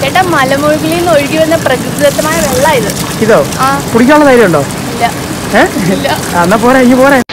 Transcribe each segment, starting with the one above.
ചേട്ടാ മലമുകളിൽ നിന്ന് ഒഴുകി വന്ന പ്രകൃതിദത്തമായ വെള്ളം ഇത് ഇതോ ആ കുടിക്കാനുള്ള ധൈര്യം ഉണ്ടോ ഇല്ല ഏ ഇല്ല ആ, എന്നാ പോരെ ഇനി പോരെ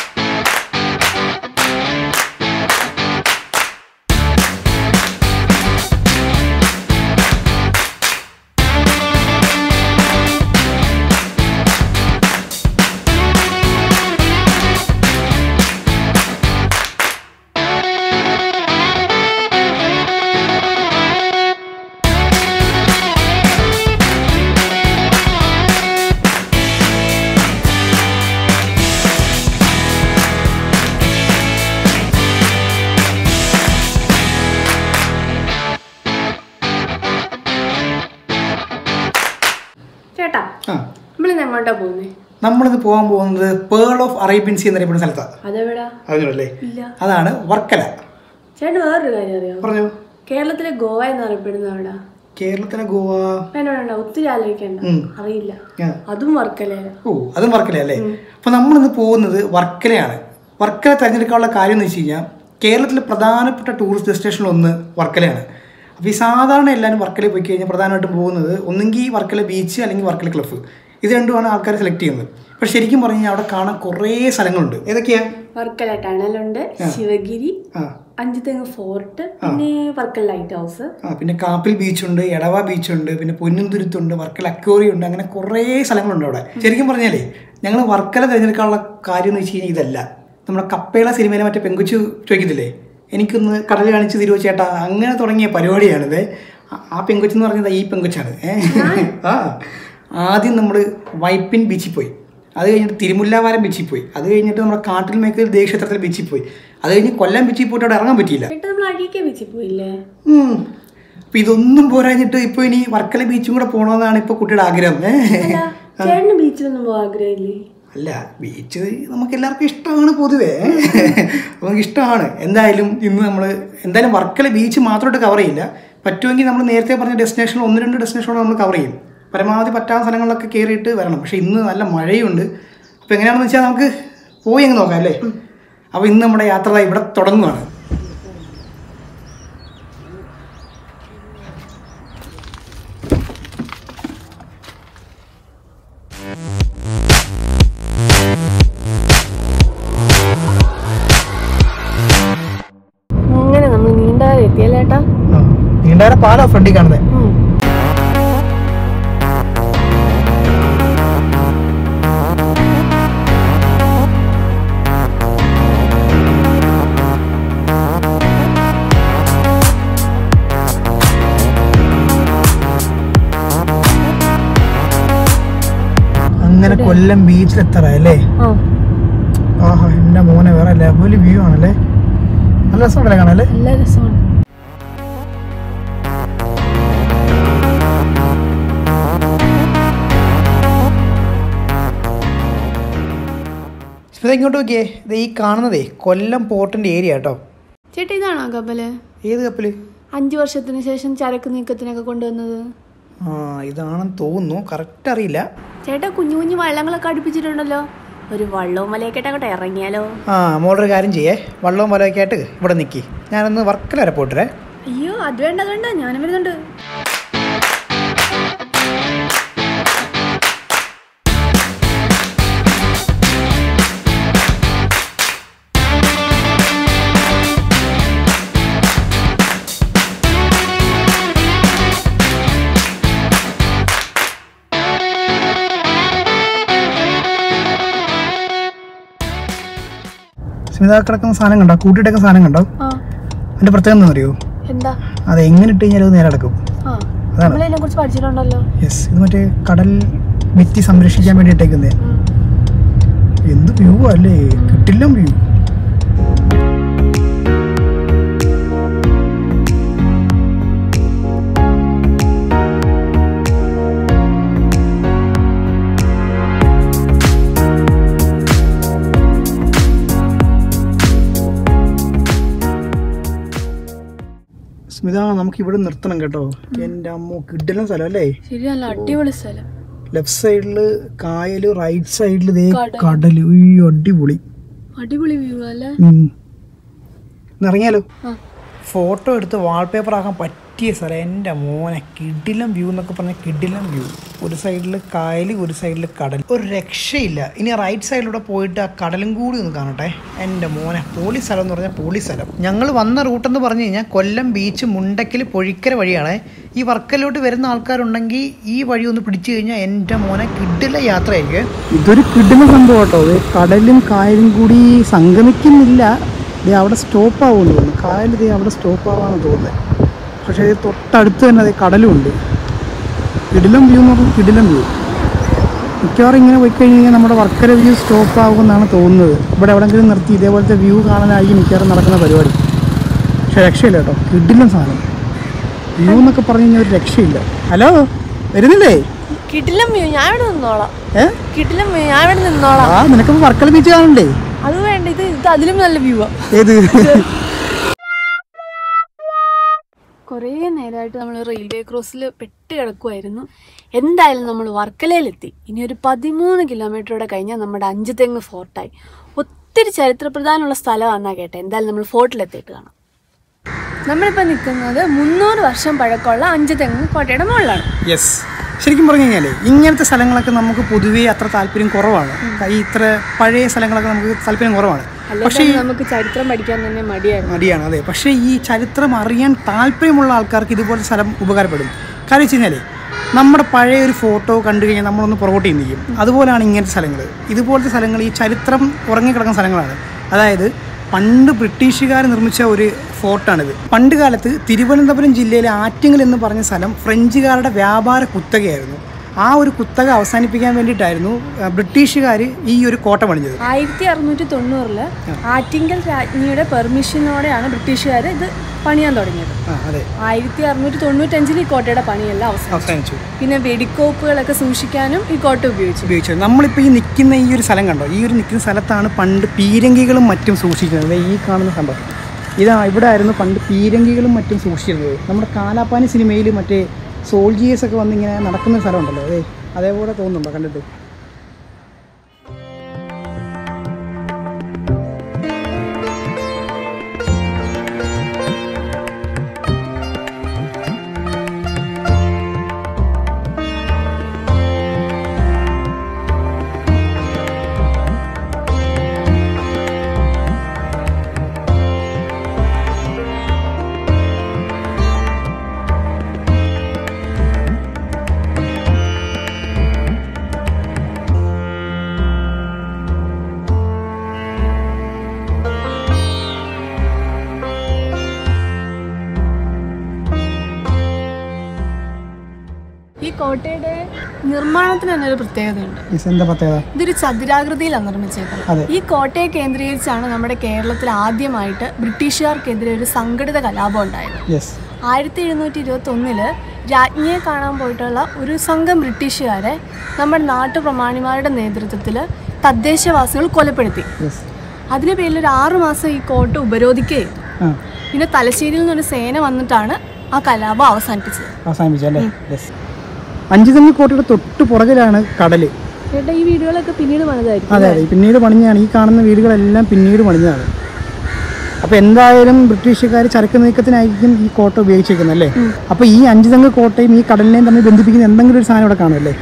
ചേട്ടാ ആ നമ്മളിന്ന് എങ്ങോട്ടാ പോകുന്നേ നമ്മളിത് പോകാൻ പോകുന്നത് പേൾ ഓഫ് അറേബ്യൻ സീ എന്നറിയപ്പെടുന്ന സ്ഥലത്താണ് അതെവിടാ അറിഞ്ഞല്ലേ ഇല്ല അതാണ് വർക്കല ചേട്ടൻ വേറൊരു കാര്യം അറിയാമോ പറഞ്ഞു കേരളത്തിലെ ഗോവ എന്നറിയപ്പെടുന്ന എവിടാ കേരളത്തിലെ ഗോവ വേണ്ട വേണ്ട ഒത്തിരി ആലോചിക്കണ്ട ഉം. അറിയില്ല ആ. അതും വർക്കലയില ഓ അതും വർക്കല അല്ലേ അപ്പൊ നമ്മളിന്ന് പോകുന്നത് വർക്കലയാണ് വർക്കല തിരഞ്ഞെടുക്കാനുള്ള കാര്യം എന്ന് വെച്ച് കഴിഞ്ഞാൽ കേരളത്തിലെ പ്രധാനപ്പെട്ട ടൂറിസ്റ്റ് ഡെസ്റ്റിനേഷൻ ഒന്ന് വർക്കലയാണ് അപ്പോൾ ഈ സാധാരണ എല്ലാവരും വർക്കലയിൽ പോയി കഴിഞ്ഞാൽ പ്രധാനമായിട്ടും പോകുന്നത് ഒന്നെങ്കിൽ വർക്കല ബീച്ച് അല്ലെങ്കിൽ വർക്കല ക്ലഫ് ഇത് രണ്ടുമാണ് ആൾക്കാർ സെലക്ട് ചെയ്യുന്നത് പക്ഷെ ശരിക്കും പറഞ്ഞു കഴിഞ്ഞാൽ അവിടെ കാണാൻ കുറേ സ്ഥലങ്ങളുണ്ട് ഏതൊക്കെയാ വർക്കല ടണലുണ്ട് ശിവഗിരി ആ അഞ്ചുതെങ്ങ് ഫോർട്ട് പിന്നെ വർക്കല ലൈറ്റ് ഹൗസ് ആ പിന്നെ കാപ്പിൽ ബീച്ചുണ്ട് എടവ ബീച്ചുണ്ട് പിന്നെ പൊന്നുംതുരുത്തുണ്ട് വർക്കല അക്വേറിയം ഉണ്ട് അങ്ങനെ കുറേ സ്ഥലങ്ങളുണ്ട് അവിടെ ശരിക്കും പറഞ്ഞാലേ ഞങ്ങൾ വർക്കല തിരഞ്ഞെടുക്കാനുള്ള കാര്യം എന്ന് വെച്ച് കഴിഞ്ഞാൽ ഇതല്ല നമ്മുടെ കപ്പേള സിനിമയിലെ മറ്റേ പെങ്കുച്ചു ചോദിക്കത്തില്ലേ എനിക്കൊന്ന് കടൽ കാണിച്ച് തരുമോ ചേട്ടാ അങ്ങനെ തുടങ്ങിയ പരിപാടിയാണിത് ആ- ആ പെങ്കുച്ച് എന്ന് പറഞ്ഞത് ഈ പെങ്കുച്ചാണ് ഏഹ് ആ ആദ്യം നമ്മൾ വൈപ്പിൻ ബീച്ചിൽ പോയി അത് കഴിഞ്ഞിട്ട് തിരുമുല്ലാവാരം ബീച്ചിൽ പോയി അത് കഴിഞ്ഞിട്ട് നമ്മുടെ കാട്ടിൽ മേക്കൽ ദേശക്ഷേത്രത്തിൽ ബീച്ചിൽ പോയി അത് കഴിഞ്ഞ് കൊല്ലം ബീച്ചിൽ പോയിട്ട് അവിടെ ഇറങ്ങാൻ പറ്റിയില്ല ചേട്ടാ നമ്മൾ അഴീക്കെ ബീച്ചിൽ പോയില്ലേ ഉം. അപ്പൊ ഇതൊന്നും പോരാഞ്ഞിട്ട് ഇപ്പൊ ഇനി വർക്കല ബീച്ചും കൂടെ പോകണമെന്നാണ് ഇപ്പൊ കുട്ടിയുടെ ആഗ്രഹം ഏ? അല്ല ചേട്ടന് ബീച്ചിലൊന്നും പോകാൻ ആഗ്രഹമില്ലേ അല്ല ബീച്ച് നമുക്ക് എല്ലാവർക്കും ഇഷ്ടമാണ് പൊതുവേ നമുക്ക് ഇഷ്ടമാണ് എന്തായാലും ഇന്ന് നമ്മൾ എന്തായാലും വർക്കല ബീച്ച് മാത്രമായിട്ട് കവർ ചെയ്യില്ല പറ്റുമെങ്കിൽ നമ്മൾ നേരത്തെ പറഞ്ഞ ഡെസ്റ്റിനേഷൻ ഒന്ന് രണ്ട് ഡെസ്റ്റിനേഷനോട് നമ്മൾ കവർ ചെയ്യും പരമാവധി പറ്റാവുന്ന സ്ഥലങ്ങളിലൊക്കെ കയറിയിട്ട് വരണം പക്ഷേ ഇന്ന് നല്ല മഴയുണ്ട് അപ്പോൾ എങ്ങനെയാണെന്ന് വെച്ചാൽ നമുക്ക് പോയി അങ്ങ് നോക്കാം അല്ലേ അപ്പോൾ ഇന്ന് നമ്മുടെ യാത്ര ദാ ഇവിടെ തുടങ്ങുകയാണ് അങ്ങനെ നമ്മൾ നീണ്ടാതെ എത്തിയല്ലേ ചേട്ടാ നീണ്ടാര പാലാ ഫ്രണ്ടിൽ കാണുന്നത് അങ്ങനെ കൊല്ലം ബീച്ചിലെത്തറല്ലേ ആ ആഹാ എന്റെ മോനെ വേറെ ലെവല് വ്യൂ ആണല്ലേ നല്ല രസമുണ്ടല്ലേ കാണാല്ലേ നല്ല രസമാണ് സ്മിത ഇങ്ങോട്ട് നോക്കിയേ ഇത് ഈ കാണുന്നതേ കൊല്ലം പോർട്ടിന്റെ ഏരിയ കേട്ടോ ചേട്ടാ ഇതാണോ കപ്പല് ഏത് കപ്പല് അഞ്ചു വർഷത്തിന് ശേഷം ചരക്ക് നീക്കത്തിനൊക്കെ കൊണ്ടുവന്നത് ആ ഇതാണെന്ന് തോന്നുന്നു കറക്റ്റ് അറിയില്ല ചേട്ടാ കുഞ്ഞു കുഞ്ഞു വള്ളങ്ങളൊക്കെ അടുപ്പിച്ചിട്ടുണ്ടല്ലോ ഒരു വള്ളവും വലയൊക്കെ അങ്ങോട്ട് ഇറങ്ങിയാലോ ആ മോളൊരു കാര്യം ചെയ്യേ വള്ളവും വലമൊക്കെ ആയിട്ട് ഇവിടെ നിൽക്കി ഞാനൊന്ന് വർക്കല വരെ പോയിട്ടേ അയ്യോ അത് വേണ്ട അത് വേണ്ട ഞാനും വരുന്നുണ്ട് സ്മിത കിടക്കുന്ന സാധനം കണ്ടോ കൂട്ടിയിട്ടൊക്കെ സാധനം കണ്ടോ ആ അതിന്റെ പ്രത്യേകം എന്താ അറിയോ എന്താ അത് എങ്ങനെ ഇട്ട് കഴിഞ്ഞാൽ അത് നേരെ അടക്കും ആ അതാണ് നമ്മളതിനെ കുറിച്ച് പഠിച്ചിട്ടുണ്ടല്ലോ യെസ് ഇത് മറ്റേ കടൽ ഭിത്തി സംരക്ഷിക്കാൻ വേണ്ടി ഇട്ടേക്കുന്നേ ഉം. എന്ത് വ്യൂ അല്ലേ കിട്ടില്ല വ്യൂ സ്മിത നമുക്ക് ഇവിടെ നിർത്തണം കേട്ടോ എൻ്റെ അമ്മ കിഡിലും സ്ഥലം അല്ലേ ശരി നല്ല അടിപൊളി സ്ഥലം ലെഫ്റ്റ് സൈഡിൽ കായൽ റൈറ്റ് സൈഡിൽ ദേ കടൽ. കടൽ ഉയ്യോ അടിപൊളി അടിപൊളി വ്യൂ അല്ലേ ഉം. ഇന്ന് ഇറങ്ങിയാലോ ആ ഫോട്ടോ എടുത്ത് വാൾപേപ്പർ ആക്കാൻ പറ്റിയ പറ്റിയ സ്ഥലം എൻ്റെ മോനെ കിടിലം വ്യൂ എന്നൊക്കെ പറഞ്ഞാൽ കിടിലം വ്യൂ ഒരു സൈഡിൽ കായൽ ഒരു സൈഡിൽ കടൽ ഒരു രക്ഷയില്ല ഇനി റൈറ്റ് സൈഡിലൂടെ പോയിട്ട് ആ കടലും കൂടി ഒന്ന് കാണട്ടെ എൻ്റെ മോനെ പോളി സ്ഥലം എന്ന് പറഞ്ഞാൽ പോളി സ്ഥലം ഞങ്ങൾ വന്ന റൂട്ടെന്ന് പറഞ്ഞു കഴിഞ്ഞാൽ കൊല്ലം ബീച്ച് മുണ്ടക്കൽ പൊഴിക്കര വഴിയാണ് ഈ വർക്കലോട്ട് വരുന്ന ആൾക്കാരുണ്ടെങ്കിൽ ഈ വഴി ഒന്ന് പിടിച്ചു കഴിഞ്ഞാൽ എൻ്റെ മോനെ കിടില യാത്രയായിരിക്കും ഇതൊരു കിടില സംഭവം കേട്ടോ കടലും കായലും കൂടി സംഗമിക്കുന്നില്ല ദേ അവിടെ സ്റ്റോപ്പ് ആവുമെന്ന് തോന്നുന്നു കായൽ ദേ അവിടെ സ്റ്റോപ്പ് ആവാന്ന് തോന്നുന്നത് പക്ഷേ ഇത് തൊട്ടടുത്ത് തന്നെ അതേ കടലുമുണ്ട് കിടിലം വ്യൂ എന്ന് പറഞ്ഞാൽ കിടിലം വ്യൂ മിക്കവാറും ഇങ്ങനെ പോയി കഴിഞ്ഞ് കഴിഞ്ഞാൽ നമ്മുടെ വർക്കര വ്യൂ സ്റ്റോപ്പ് ആകുമെന്നാണ് തോന്നുന്നത് ഇവിടെ എവിടെയെങ്കിലും നിർത്തി ഇതേപോലത്തെ വ്യൂ കാണാനായിരിക്കും മിക്കവാറും നടക്കുന്ന പരിപാടി പക്ഷേ രക്ഷയില്ല കേട്ടോ കിടിലം സാധനം വ്യൂ എന്നൊക്കെ പറഞ്ഞു കഴിഞ്ഞാൽ ഒരു രക്ഷയില്ല ഹലോ വരുന്നില്ലേ കിടിലം വ്യൂ ഞാൻ ഇവിടെ നിന്നോളാം ഏ കിടിലം വ്യൂ ഞാൻ ഇവിടെ നിന്നോളാം ആ നിനക്കിപ്പോൾ വർക്കല ബീച്ച് കാണണ്ടേ അത് വേണ്ട ഇത് ഇത് അതിലും നല്ല വ്യൂ ആ ഏത് കുറേ നേരമായിട്ട് നമ്മൾ റെയിൽവേ ക്രോസിൽ പെട്ട് കിടക്കുമായിരുന്നു എന്തായാലും നമ്മൾ വർക്കലയിലെത്തി ഇനി ഒരു പതിമൂന്ന് കിലോമീറ്ററോടെ കഴിഞ്ഞാൽ നമ്മുടെ അഞ്ചുതെങ്ങ് ഫോർട്ടായി ഒത്തിരി ചരിത്രപ്രധാനമുള്ള സ്ഥലമാണെന്നാണ് കേട്ടെ എന്തായാലും നമ്മൾ ഫോർട്ടിലെത്തിയിട്ട് കാണാം നമ്മളിപ്പോൾ നിൽക്കുന്നത് മുന്നൂറ് വർഷം പഴക്കമുള്ള അഞ്ചുതെങ്ങ് കോട്ടയുടെ മുകളിലാണ് യെസ് ശരിക്കും പറഞ്ഞു കഴിഞ്ഞാലേ ഇങ്ങനത്തെ സ്ഥലങ്ങളൊക്കെ നമുക്ക് പൊതുവേ അത്ര താല്പര്യം കുറവാണ് ഈ ഇത്ര പഴയ സ്ഥലങ്ങളൊക്കെ നമുക്ക് താല്പര്യം കുറവാണ് പക്ഷേ അല്ലെങ്കിൽ നമുക്ക് ചരിത്രം പഠിക്കാൻ തന്നെ മടിയായിരുന്നു മടിയാണ് അതെ പക്ഷേ ഈ ചരിത്രം അറിയാൻ താല്പര്യമുള്ള ആൾക്കാർക്ക് ഇതുപോലത്തെ സ്ഥലം ഉപകാരപ്പെടും കാര്യം വെച്ച് കഴിഞ്ഞാൽ നമ്മുടെ പഴയ ഒരു ഫോട്ടോ കണ്ടു കഴിഞ്ഞാൽ നമ്മളൊന്ന് പുറകോട്ട് ചിന്തിക്കും അതുപോലെയാണ് ഇങ്ങനത്തെ സ്ഥലങ്ങൾ ഇതുപോലത്തെ സ്ഥലങ്ങൾ ഈ ചരിത്രം ഉറങ്ങിക്കിടക്കുന്ന സ്ഥലങ്ങളാണ് അതായത് പണ്ട് ബ്രിട്ടീഷുകാർ നിർമ്മിച്ച ഒരു ഫോർട്ടാണിത് പണ്ട് കാലത്ത് തിരുവനന്തപുരം ജില്ലയിലെ ആറ്റിങ്ങൽ എന്ന് പറഞ്ഞ സ്ഥലം ഫ്രഞ്ചുകാരുടെ വ്യാപാര കുത്തകയായിരുന്നു ആ ഒരു കുത്തക അവസാനിപ്പിക്കാൻ വേണ്ടിയിട്ടായിരുന്നു ബ്രിട്ടീഷുകാർ ഈ ഒരു കോട്ട പണിഞ്ഞത് ആയിരത്തി അറുന്നൂറ്റി തൊണ്ണൂറില് ആറ്റിങ്കൽ രാജ്ഞിയുടെ പെർമിഷനോടെയാണ് ബ്രിട്ടീഷുകാർ ഇത് പണിയാൻ തുടങ്ങിയത് ആ അതെ ആയിരത്തി അറുന്നൂറ്റി തൊണ്ണൂറ്റഞ്ചിൽ ഈ കോട്ടയുടെ പണിയെല്ലാം അവസാനം അവസാനിച്ചു പിന്നെ വെടിക്കോപ്പുകളൊക്കെ സൂക്ഷിക്കാനും ഈ കോട്ട ഉപയോഗിച്ചു ഉപയോഗിച്ചത് നമ്മളിപ്പോൾ ഈ നിൽക്കുന്ന ഈ ഒരു സ്ഥലം കണ്ടോ ഈ ഒരു നിൽക്കുന്ന സ്ഥലത്താണ് പണ്ട് പീരങ്കികളും മറ്റും സൂക്ഷിക്കുന്നത് ദേ ഈ കാണുന്ന സംഭവം ഇതാ ഇവിടെ ആയിരുന്നു പണ്ട് പീരങ്കികളും മറ്റും സൂക്ഷിച്ചിരുന്നത് നമ്മുടെ കാലാപ്പാനി സിനിമയിൽ മറ്റേ സോൾജിയേഴ്സ് ഒക്കെ വന്നിങ്ങനെ നടക്കുന്ന സ്ഥലമുണ്ടല്ലോ അതെ അതേപോലെ തോന്നുന്നുണ്ടോ കണ്ടിട്ട് ഈ കോട്ടയുടെ നിർമ്മാണത്തിന് തന്നെ ഒരു പ്രത്യേകതയുണ്ട് മിസ് എന്താ പ്രത്യേകത ഇതൊരു ചതുരാകൃതിയിലാണ് നിർമ്മിച്ചേക്കുന്നത് അതെ. ഈ കോട്ടയെ കേന്ദ്രീകരിച്ചാണ് നമ്മുടെ കേരളത്തിൽ ആദ്യമായിട്ട് ബ്രിട്ടീഷുകാർക്കെതിരെ ഒരു സംഘടിത കലാപം ഉണ്ടായത് യെസ് ആയിരത്തി എഴുന്നൂറ്റി ഇരുപത്തി ഒന്നില് രാജ്ഞിയെ കാണാൻ പോയിട്ടുള്ള ഒരു സംഘം ബ്രിട്ടീഷുകാരെ നമ്മുടെ നാട്ടുപ്രമാണിമാരുടെ നേതൃത്വത്തിൽ തദ്ദേശവാസികൾ കൊലപ്പെടുത്തി യെസ് അതിന് പേരിൽ ഒരു ആറു മാസം ഈ കോട്ട ഉപരോധിക്കുകയും ആ പിന്നെ തലശ്ശേരിയിൽ നിന്നൊരു സേന വന്നിട്ടാണ് ആ കലാപം അവസാനിപ്പിച്ചത് അവസാനിപ്പിച്ചല്ലേ യെസ് അഞ്ചുതങ്ങി കോട്ടയുടെ തൊട്ട് പുറകിലാണ് കടല് ചേട്ടാ ഈ വീടുകളൊക്കെ പിന്നീട് പണിതായിരിക്കും അതെ അതെ പിന്നീട് പണിഞ്ഞാണ് ഈ കാണുന്ന വീടുകളെല്ലാം പിന്നീട് പണിഞ്ഞതാണ് അപ്പോൾ എന്തായാലും ബ്രിട്ടീഷുകാർ ചരക്ക് നീക്കത്തിനായിരിക്കും ഈ കോട്ട ഉപയോഗിച്ചിരിക്കുന്നത് അല്ലേ അപ്പോൾ ഈ അഞ്ചുതങ്ങ് കോട്ടയും ഈ കടലിനെയും തമ്മിൽ ബന്ധിപ്പിക്കുന്ന എന്തെങ്കിലും ഒരു സാധനം ഇവിടെ കാണുമല്ലേ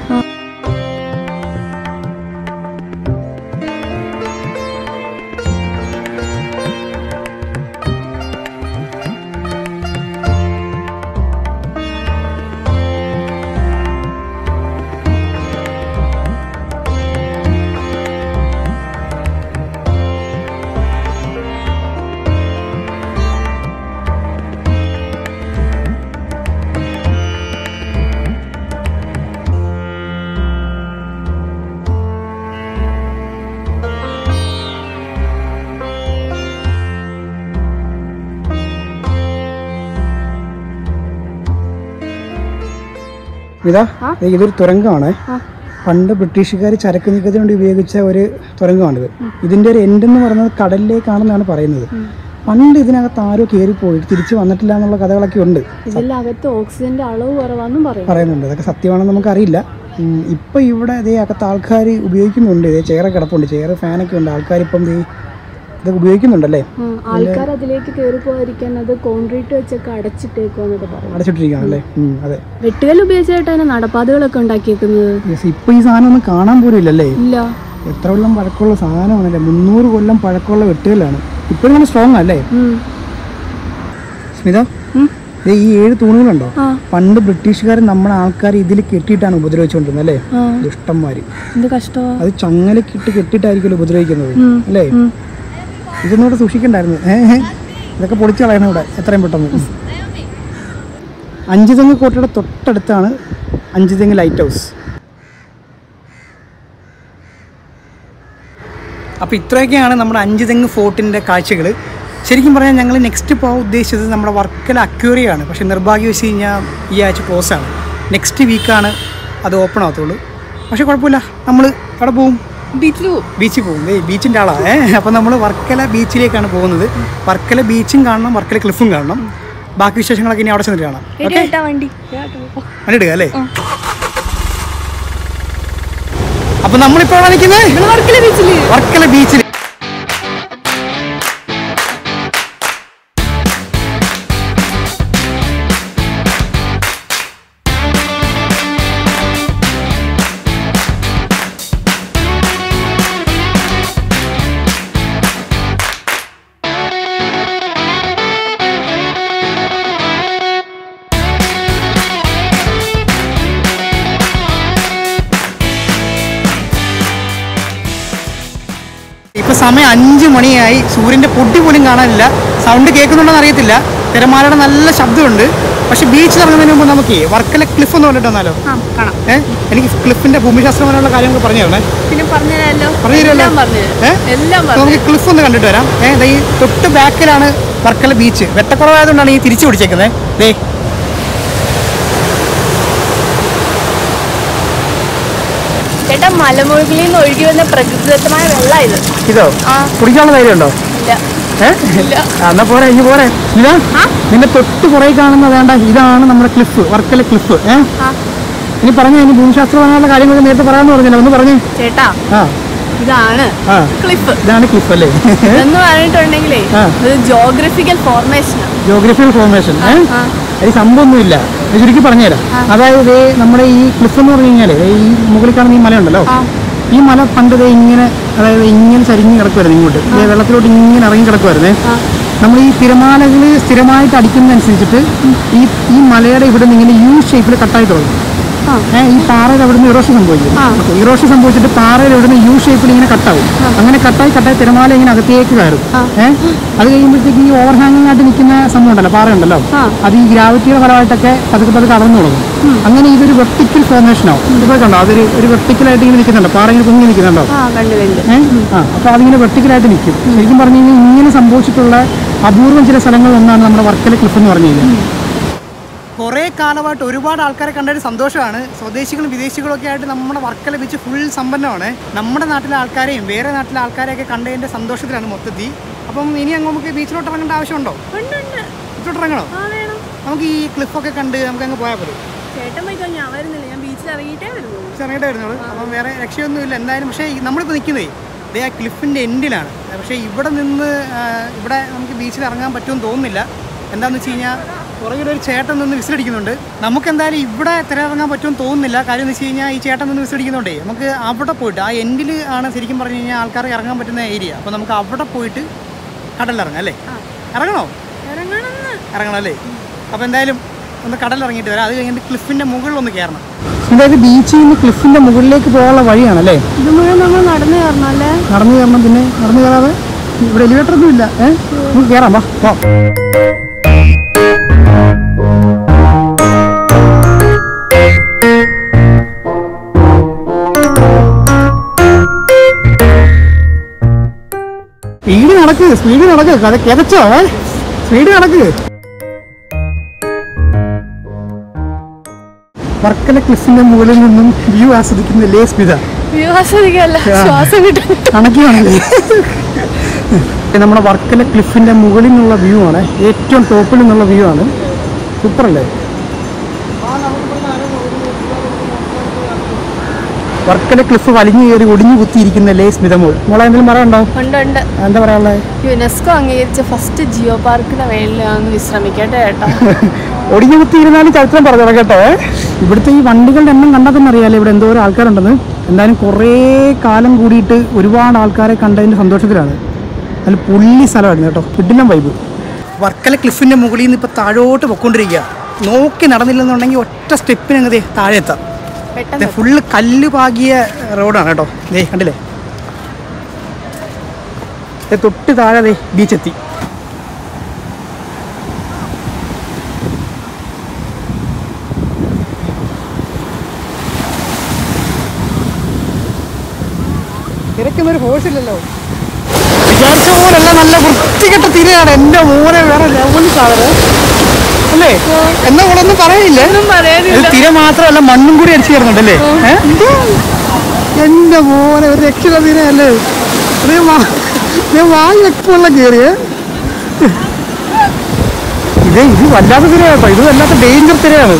ഇതാ ദേ ഇതൊരു തുരങ്കമാണ് പണ്ട് ബ്രിട്ടീഷുകാർ ചരക്ക് നീക്കത്തിന് വേണ്ടി ഉപയോഗിച്ച ഒരു തുരങ്കമാണിത് ഇതിന്റെ ഒരു എൻഡ് എന്ന് പറയുന്നത് കടലിലേക്കാണെന്നാണ് പറയുന്നത് പണ്ട് ഇതിനകത്ത് ആരോ കയറിപ്പോയി തിരിച്ചു വന്നിട്ടില്ല എന്നുള്ള കഥകളൊക്കെ ഉണ്ട് ഇതിന്റെ അകത്ത് ഓക്സിജന്റെ അളവ് കുറവാന്നും പറയും പറയുന്നുണ്ട് അതൊക്കെ സത്യമാണെന്ന് നമുക്കറിയില്ല ഉം, ഇപ്പൊ ഇവിടെ ഇതേ അകത്ത് ആൾക്കാർ ഉപയോഗിക്കുന്നുണ്ട് ഇതേ ചെയറൊക്കെ കിടപ്പുണ്ട് ചെയർ ഫാനൊക്കെ ഉണ്ട് ആൾക്കാർ ഇപ്പം ദേ ഇതൊക്കെ ഉപയോഗിക്കുന്നുണ്ടല്ലേ ആൾക്കാർ അതിലേക്ക് കയറി പോകാതിരിക്കാൻ അത് കോൺക്രീറ്റ് വെച്ചൊക്കെ അടച്ചിട്ടേക്കുവാന്നൊക്കെ പറയും അടച്ചിട്ടിരിക്കുകയാണല്ലേ ഉം, അതെ വെട്ടുകല്ല് ഉപയോഗിച്ചായിട്ട് അതിന് നടപ്പാതകളൊക്കെ ഉണ്ടാക്കിയേക്കുന്നത് യെസ് ഇപ്പോൾ ഈ സാധനം ഒന്നും കാണാൻ പോലും ഇല്ലല്ലേ ഇല്ല എത്ര കൊല്ലം പഴക്കമുള്ള സാധനമാണല്ലേ മുന്നൂറ് കൊല്ലം പഴക്കമുള്ള വെട്ടുകല്ലാണ് ഇപ്പോഴും ഇങ്ങനെ സ്ട്രോങ് അല്ലേ ഉം. സ്മിത ഉം. ദേ ഈ ഏഴ് തൂണുകളുണ്ടോ ആ പണ്ട് ബ്രിട്ടീഷുകാർ നമ്മുടെ ആൾക്കാർ ഇതിൽ കെട്ടിയിട്ടാണ് ഉപദ്രവിച്ചുകൊണ്ടിരുന്നത് അല്ലേ ആ ദുഷ്ടന്മാര് എന്ത് കഷ്ടമാ അത് ചങ്ങലക്കിട്ട് കെട്ടിയിട്ടായിരിക്കുമല്ലോ ഉപദ്രവിക്കുന്നത് ഉം. അല്ലേ ഉം. ഇതൊന്നും ഇവിടെ സൂക്ഷിക്കണ്ടായിരുന്നു ഏഹ് ഇതൊക്കെ പൊളിച്ചു കളയണം ഇവിടെ എത്രയും പെട്ടെന്ന് അഞ്ചുതെങ്ങ് കോട്ടയുടെ തൊട്ടടുത്താണ് അഞ്ചുതെങ്ങ് ലൈറ്റ് ഹൗസ് അപ്പോൾ ഇത്രയൊക്കെയാണ് നമ്മുടെ അഞ്ചുതെങ്ങ് ഫോർട്ടിൻ്റെ കാഴ്ചകൾ ശരിക്കും പറഞ്ഞാൽ ഞങ്ങൾ നെക്സ്റ്റ് പോകാൻ ഉദ്ദേശിച്ചത് നമ്മുടെ വർക്കല അക്വേറിയാണ് പക്ഷേ നിർഭാഗ്യം വെച്ച് കഴിഞ്ഞാൽ ഈ ആഴ്ച ക്ലോസ് ആണ് നെക്സ്റ്റ് വീക്കാണ് അത് ഓപ്പൺ ആകത്തുള്ളൂ പക്ഷേ കുഴപ്പമില്ല നമ്മൾ അവിടെ പോവും ബീച്ചിൽ പോവും ബീച്ചിൽ പോകും ഏയ് ബീച്ചിൻ്റെ ആളാണ് ഏ അപ്പോൾ നമ്മൾ വർക്കല ബീച്ചിലേക്കാണ് പോകുന്നത് വർക്കല ബീച്ചും കാണണം വർക്കല ക്ലിഫും കാണണം ബാക്കി വിശേഷങ്ങളൊക്കെ ഇനി അവിടെ ചെന്നിട്ട് കാണാം ഓക്കെ കേട്ടാ വണ്ടി വണ്ടി എടുക്കുക അല്ലേ അപ്പോൾ നമ്മളിപ്പോൾ എവിടെ നിൽക്കുന്നത് വർക്കല ബീച്ചില് വർക്കല ബീച്ചിൽ ഇപ്പൊ സമയം അഞ്ച് മണിയായി സൂര്യന്റെ പൊട്ടി പോലും കാണാനില്ല സൗണ്ട് കേൾക്കുന്നുണ്ടോന്ന് അറിയത്തില്ല തിരമാലയുടെ നല്ല ശബ്ദമുണ്ട് പക്ഷെ ബീച്ചിൽ ഇറങ്ങുന്നതിന് മുമ്പ് നമുക്ക് വർക്കല ക്ലിഫ് എന്ന് പറഞ്ഞിട്ട് വന്നാലോ ആ കാണാം ഏഹ് എനിക്ക് ക്ലിഫിന്റെ ഭൂമിശാസ്ത്രപരമുള്ള കാര്യങ്ങൾ പറഞ്ഞു തരണേ പിന്നെ പറഞ്ഞുതരാമല്ലോ പറഞ്ഞുതരാമല്ലോ? എല്ലാം പറഞ്ഞു ഏ? എല്ലാം അപ്പൊ പറഞ്ഞു നമുക്ക് ക്ലിഫ് ഒന്ന് കണ്ടിട്ട് വരാം ഏഹ് ദേ ഈ തൊട്ട് ബാക്കിലാണ് വർക്കല ബീച്ച് വെട്ടക്കുറവായതുകൊണ്ടാണ് ഈ തിരിച്ചു പിടിച്ചേക്കുന്നത് ദേ ചേട്ടാ മലമുകളിൽ നിന്ന് ഒഴുകി വന്ന പ്രകൃതിദത്തമായ വെള്ളം ഇത് ഇതോ ആ കുടിക്കാനുള്ള ധൈര്യമുണ്ടോ ഇല്ല ഏഹ് ഇല്ല ആ, എന്നാ പോരെ ഇനി പോരെ ഇതാ ആ? നിന്റെ തൊട്ട് പുറകെ കാണുന്ന വേണ്ട ഇതാണ് നമ്മുടെ ക്ലിഫ് വർക്കല ക്ലിഫ് ഏഹ് ആ ഇനി പറഞ്ഞ ഇനി ഭൂമിശാസ്ത്രപരമായ കാര്യങ്ങളൊക്കെ നേരത്തെ പറയാമെന്ന് പറഞ്ഞല്ലോ ഒന്ന് പറഞ്ഞേ ചേട്ടാ ആ ഇതാണ് ആ ക്ലിഫ് ഇതാണ് ക്ലിഫ് അല്ലേ എന്ന് പറഞ്ഞിട്ടുണ്ടെങ്കിലേ ആ. ഇത് ജോഗ്രഫിക്കൽ ഫോർമേഷനാണ് ജോഗ്രഫിക്കൽ ഫോർമേഷൻ ഏഹ് ആ ഈ സംഭവമൊന്നുമില്ല ഞാൻ ചുരുക്കി പറഞ്ഞുതരാം അതായത് ദേ നമ്മുടെ ഈ ക്ലിഫ് എന്ന് പറഞ്ഞു കഴിഞ്ഞാൽ ഈ മുകളിൽ കാണുന്ന ഈ മലയുണ്ടല്ലോ ആ. ഈ മല പണ്ട് ദേ ഇങ്ങനെ അതായത് ഇങ്ങനെ ചരിഞ്ഞ് കിടക്കുമായിരുന്നു ഇങ്ങോട്ട് ദേ വെള്ളത്തിലോട്ട് ഇങ്ങനെ ഇറങ്ങി കിടക്കുമായിരുന്നേ ആ. നമ്മൾ ഈ തിരമാലകൾ സ്ഥിരമായിട്ട് അടിക്കുന്നതനുസരിച്ചിട്ട് ഈ ഈ മലയുടെ ഇവിടെ നിന്ന് ഇങ്ങനെ യു ഷേപ്പിൽ കട്ടായി തുടങ്ങും ആ. ഏഹ് ഈ പാറയിൽ അവിടുന്ന് ഇറോഷൻ സംഭവിക്കും ആ. ഇറോഷൻ സംഭവിച്ചിട്ട് പാറയിൽ ഇവിടുന്ന് യു ഷേപ്പിൽ ഇങ്ങനെ കട്ടാവും അങ്ങനെ കട്ടായി കട്ടായി തിരമാല ഇങ്ങനെ അകത്തേക്ക് കയറും ആ. ഏഹ് അത് കഴിയുമ്പോഴത്തേക്ക് ഈ ഓവർ ഹാങ്ങിങ് ആയിട്ട് നിൽക്കുന്ന സംഭവം ഉണ്ടല്ലോ പാറ ഉണ്ടല്ലോ ആ. അത് ഈ ഗ്രാവിറ്റിയുടെ ഫലമായിട്ടൊക്കെ പതുക്കെ പതുക്കെ അടർന്നു തുടങ്ങും അങ്ങനെ ഇതൊരു വെർട്ടിക്കൽ ഫോർമേഷൻ ആവും ഇപ്പോൾ കണ്ടോ അതൊരു ഒരു വെർട്ടിക്കലായിട്ട് ഇങ്ങനെ നിൽക്കുന്നുണ്ടോ പാറ ഇങ്ങനെ പൊങ്ങി നിൽക്കുന്നുണ്ടോ ആ കണ്ടു കണ്ടു ഏഹ് ആ അപ്പോൾ അതിങ്ങനെ വെർട്ടിക്കലായിട്ട് നിൽക്കും ശരിക്കും പറഞ്ഞു കഴിഞ്ഞാൽ ഇങ്ങനെ സംഭവിച്ചിട്ടുള്ള അപൂർവം ചില സ്ഥലങ്ങളിൽ ഒന്നാണ് നമ്മുടെ വർക്കല ക്ലിഫ് എന്ന് പറഞ്ഞു കഴിഞ്ഞാൽ കുറേ കാലമായിട്ട് ഒരുപാട് ആൾക്കാരെ കണ്ട ഒരു സന്തോഷമാണ് സ്വദേശികളും വിദേശികളും ഒക്കെ ആയിട്ട് നമ്മുടെ വർക്കല ബീച്ച് ഫുൾ സമ്പന്നമാണ് നമ്മുടെ നാട്ടിലെ ആൾക്കാരെയും വേറെ നാട്ടിലെ ആൾക്കാരെയൊക്കെ കണ്ടതിൻ്റെ സന്തോഷത്തിലാണ് മൊത്തത്തിൽ അപ്പം ഇനി അങ്ങ് നമുക്ക് ബീച്ചിലോട്ട് ഇറങ്ങേണ്ട ആവശ്യമുണ്ടോ ഉണ്ട് ഉണ്ട് ബീച്ചിലോട്ട് ഇറങ്ങണോ ആ വേണം നമുക്ക് ഈ ക്ലിഫൊക്കെ കണ്ട് നമുക്ക് അങ്ങ് പോയാൽ മതി ചേട്ടൻ പോയിക്കോ ഞാൻ വരുന്നില്ല ഞാൻ ബീച്ചിൽ ഇറങ്ങിയിട്ടേ വരുന്നു ചെറിയുടെ വരുന്നുള്ളൂ അപ്പം വേറെ രക്ഷയൊന്നുമില്ല എന്തായാലും പക്ഷേ ഈ നമ്മളിപ്പോൾ നിൽക്കുന്നതേ ഇതേ ആ ക്ലിഫിൻ്റെ എൻഡിലാണ് പക്ഷേ ഇവിടെ നിന്ന് ആ, ഇവിടെ നമുക്ക് ബീച്ചിൽ ഇറങ്ങാൻ പറ്റുമെന്ന് തോന്നുന്നില്ല എന്താണെന്ന് വെച്ച് കഴിഞ്ഞാൽ പുറകിൽ ഒരു ചേട്ടൻ നിന്ന് വിസിലടിക്കുന്നുണ്ട് നമുക്ക് എന്തായാലും ഇവിടെ തിരയിറങ്ങാൻ പറ്റുമെന്ന് തോന്നുന്നില്ല കാര്യം എന്ന് വെച്ച് കഴിഞ്ഞാൽ ഈ ചേട്ടൻ നിന്ന് വിസിലടിക്കുന്നുണ്ടേ നമുക്ക് അവിടെ പോയിട്ട് ആ എൻഡിൽ ആണ് ശരിക്കും പറഞ്ഞു കഴിഞ്ഞാൽ ആൾക്കാർക്ക് ഇറങ്ങാൻ പറ്റുന്ന ഏരിയ അപ്പോൾ നമുക്ക് അവിടെ പോയിട്ട് കടലിറങ്ങാം അല്ലേ ഇറങ്ങണോ ഇറങ്ങണമെന്ന് ഇറങ്ങണം അല്ലേ അപ്പോൾ എന്തായാലും ഒന്ന് കടലിറങ്ങിയിട്ട് വരാം അത് കഴിഞ്ഞിട്ട് ക്ലിഫിൻ്റെ മുകളിൽ ഒന്ന് കയറണം അതായത് ബീച്ചിൽ നിന്ന് ക്ലിഫിൻ്റെ മുകളിലേക്ക് പോകാനുള്ള വഴിയാണല്ലേ ഇത് മുഴുവൻ നമ്മൾ നടന്നു കയറണം അല്ലേ നടന്നു കയറണം പിന്നെ നടന്നു കയറാതെ ഇവിടെ എലിവേറ്റർ ഒന്നും ഇല്ല ഏഹ് നമുക്ക് കയറാം വാ പോ സ്പീഡ് നടക്ക് സ്പീഡ് നടക്ക് കഥ കിതച്ചോ ഏ സ്പീഡ് നടക്ക് വർക്കല ക്ലിഫിന്റെ മുകളിൽ നിന്നും വ്യൂ ആസ്വദിക്കുന്നില്ലേ സ്മിത വ്യൂ ആസ്വദിക്കല്ല ശ്വാസം കിട്ടും കണക്കിയാണല്ലേ നമ്മുടെ വർക്കല ക്ലിഫിന്റെ മുകളിൽ നിന്നുള്ള വ്യൂ ആണ് ഏറ്റവും ടോപ്പിൽ നിന്നുള്ള വ്യൂ ആണ് സൂപ്പർ അല്ലേ വർക്കല ക്ലിഫ് വലിഞ്ഞു കയറി ഒടിഞ്ഞു കുത്തിയിരിക്കുന്ന ലേ സ്മിതമോൾ മോളെ എന്തെങ്കിലും പറയാനുണ്ടോ ഉണ്ട് ഉണ്ട് എന്താ പറയാനുള്ളത് യുനെസ്കോ അംഗീകരിച്ച ഫസ്റ്റ് ജിയോ പാർക്കിന്റെ മേളിലാണ് വിശ്രമിക്കട്ടെ കേട്ടോ ഒടിഞ്ഞു കുത്തിയിരുന്നാലും ചരിത്രം പറഞ്ഞു കേട്ടോ ഇവിടുത്തെ ഈ വണ്ടികളുടെ എണ്ണം കണ്ടാൽ തന്നെ അറിയാലോ ഇവിടെ എന്തോരം ആൾക്കാരുണ്ടെന്ന് എന്തായാലും കുറേ കാലം കൂടിയിട്ട് ഒരുപാട് ആൾക്കാരെ കണ്ടതിൻ്റെ സന്തോഷത്തിലാണ് നല്ല പുള്ളി സ്ഥലമായിരുന്നു കേട്ടോ കിഡിനം വൈബ് വർക്കല ക്ലിഫിൻ്റെ മുകളിൽ നിന്ന് ഇപ്പോൾ താഴോട്ട് പൊയ്ക്കൊണ്ടിരിക്കുക നോക്കി നടന്നില്ലെന്നുണ്ടെങ്കിൽ ഒറ്റ സ്റ്റെപ്പിനങ്ങ് ദേ താഴെ എത്താം പെട്ടെന്ന് ഫുള്ള് കല്ല് പാകിയ റോഡാണ് കേട്ടോ ദേ കണ്ടില്ലേ ദേ തൊട്ട് താഴെ ദേ ബീച്ചെത്തി ഇരക്കുന്നൊരു ഫോഴ്സ് ഇല്ലല്ലോ വിചാരിച്ച പോലല്ല നല്ല വൃത്തികെട്ട തിരയാണ് എൻ്റെ മോനെ വേറെ ലെവൽ സാധനം അല്ലേ എന്നാ കൂടെ പറയില്ല ഒന്നും പറയാനില്ല ഇത് തിര മാത്രമല്ല മണ്ണും കൂടി അടിച്ചു ചേർന്നുണ്ടല്ലേ ഏ? എന്റെ മോനെ ഒരു രക്ഷണ തിരയല്ലേ ഇത് വാ- ഞാൻ വാങ്ങി വെക്കുള്ള കയറിയേ ഇത് ഇത് വല്ലാത്ത തിരയാണ് കേട്ടോ ഇത് വല്ലാത്ത ഡേഞ്ചർ തിരയാണ്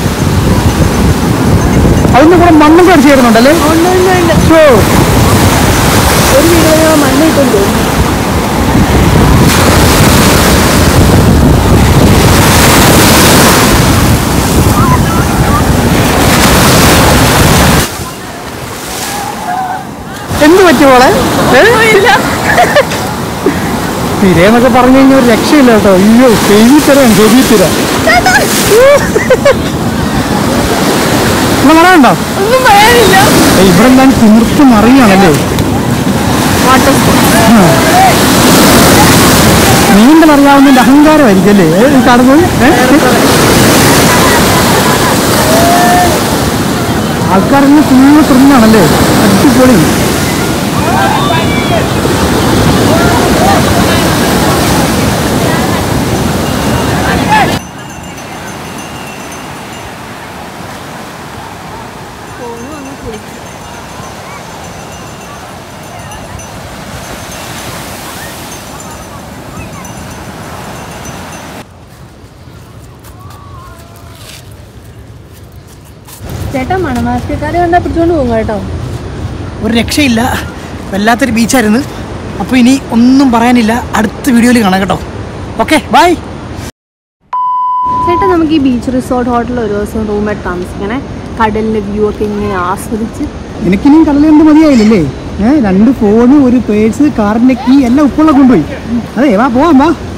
അതിന്റെ കൂടെ മണ്ണും കൂടി അടിച്ചു ചേരുന്നുണ്ടല്ലേ ഉണ്ട്, ഉണ്ട്, ഉണ്ട്. ഷോ ഒരു വീഡിയോ മണ്ണ് കിട്ടും തോന്നുന്നു എന്ത് പറ്റി മോളെ തിരയെന്നൊക്കെ പറഞ്ഞു കഴിഞ്ഞാൽ ഒരു രക്ഷയില്ല കേട്ടോ അയ്യോ ചെവി തരാം ചെവി തരാം പറയാനുണ്ടോ ഒന്നും പറയാനില്ല ഏയ് ഇവിടെ എന്താണ് തിമിർത്ത് മറിയാണല്ലേ വാട്ടർ നീന്തൽ അറിയാവുന്നതിന്റെ അഹങ്കാരമായിരിക്കും അല്ലേ ഏ, ഈ കാണുന്നത് ഏ? ആൾക്കാരെല്ലാം ഫുള്ള് തുറന്നാണല്ലേ അടിപൊളി ചേട്ടാ മണമാസ്യക്കാരെ കണ്ടാ പിടിച്ചോണ്ട് പോകും കേട്ടോ ഒരു രക്ഷയില്ല വല്ലാത്തൊരു ബീച്ചായിരുന്നു അപ്പോൾ ഇനി ഒന്നും പറയാനില്ല അടുത്ത വീഡിയോയിൽ കാണാം കേട്ടോ ഓക്കെ ബൈ ചേട്ടാ നമുക്ക് ഈ ബീച്ച് റിസോർട്ട് ഹോട്ടലിൽ ഒരു ദിവസം റൂമായിട്ട് താമസിക്കണേ കടലിന്റെ വ്യൂ ഒക്കെ ഇങ്ങനെ ആസ്വദിച്ച് എനിക്കിനിയും കടലുകൊണ്ട് മതിയായില്ലല്ലേ ഏഹ് രണ്ട് ഫോണ് ഒരു പേഴ്സ് കാറിൻ്റെ കീ എല്ലാം ഉപ്പുള്ള കൊണ്ടുപോയി അതെ വാ പോവാം വാ